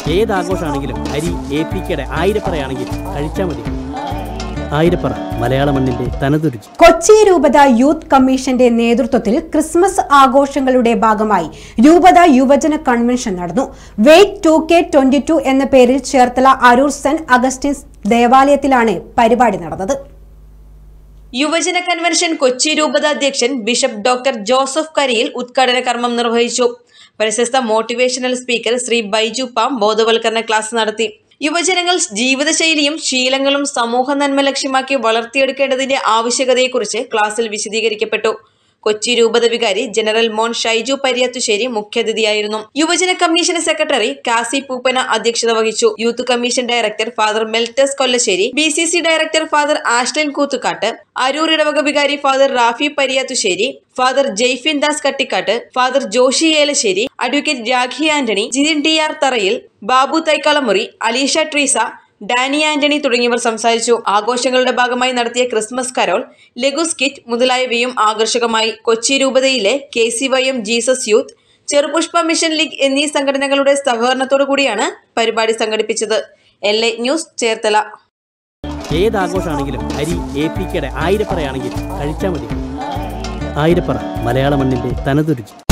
ഏത് ആഘോഷമാണെങ്കിലും അരി A P കെയുടെ ആയിരപ്പറയാണെങ്കിൽ കഴിച്ചാൽ മതി ആയിരപ്പറ മലയാള മണ്ണിന്റെ തനതുരുചി കൊച്ചി രൂപത യൂത്ത് കമ്മീഷന്റെ നേതൃത്വത്തിൽ ക്രിസ്മസ് ആഘോഷങ്ങളുടെ ഭാഗമായി രൂപത യുവജന കൺവെൻഷൻ നടന്നു wait two K twenty two എന്ന പേരിൽ ചേർത്തല അരൂർ സെന്റ് അഗസ്റ്റിൻസ് ദേവാലയത്തിലാണ് പരിപാടി നടന്നത് യുവജന കൺവെൻഷൻ കൊച്ചി രൂപത അധ്യക്ഷൻ ബിഷപ്പ് ഡോക്ടർ ജോസഫ് കരിയിൽ ഉദ്ഘാടന കർമ്മം നിർവഹിച്ചു പ്രശസ്ത മോട്ടിവേഷണൽ സ്പീക്കർ ശ്രീ ബൈജു പാം ബോധവൽക്കരണ ക്ലാസ് നടത്തി യുവജനങ്ങൾ ജീവിതശൈലിയും ശീലങ്ങളും സമൂഹ നന്മ ലക്ഷ്യമാക്കി വളർത്തിയെടുക്കേണ്ടതിന്റെ ആവശ്യകതയെക്കുറിച്ച് ക്ലാസ്സിൽ വിശദീകരിക്കപ്പെട്ടു കൊച്ചി രൂപത വികാരി ജനറൽ മോൻ ഷൈജു പരിയത്തുശ്ശേരി മുഖ്യാതിഥിയായിരുന്നു യുവജന കമ്മീഷൻ സെക്രട്ടറി കാസി പൂപ്പന അധ്യക്ഷത വഹിച്ചു youth commission director father Meltus Kollassery B C C director father Ashlan Koothukattu Aroor ഇടവക വികാരി father Rafi Pariyathussery father Jeyfin Das Kattikkattu father Joshi Elassery advocate Rakhi Antony Jithin T R Tharayil Babu Thaikkalamuri Aleesha Treesa Dani Antony തുടങ്ങിയവർ സംസാരിച്ചു ആഘോഷങ്ങളുടെ ഭാഗമായി നടത്തിയ ക്രിസ്മസ് കരോൾ ലഘുസ് കിറ്റ് മുതലായവയും ആകർഷകമായി കൊച്ചി രൂപതയിലെ K C Y M Jesus youth Cherupushpa mission league എന്നീ സംഘടനകളുടെ സഹകരണത്തോടു കൂടിയാണ് പരിപാടി സംഘടിപ്പിച്ചത് എൽ എ ന്യൂസ് ചേർത്തല ഏത് ആഘോഷമാണെങ്കിലും അരി എ പി കെയുടെ ആയിരപ്പറയാണെങ്കിൽ കഴിച്ചാൽ മതി ആയിരപ്പറ മലയാള മണ്ണിന്റെ തനതുരുചി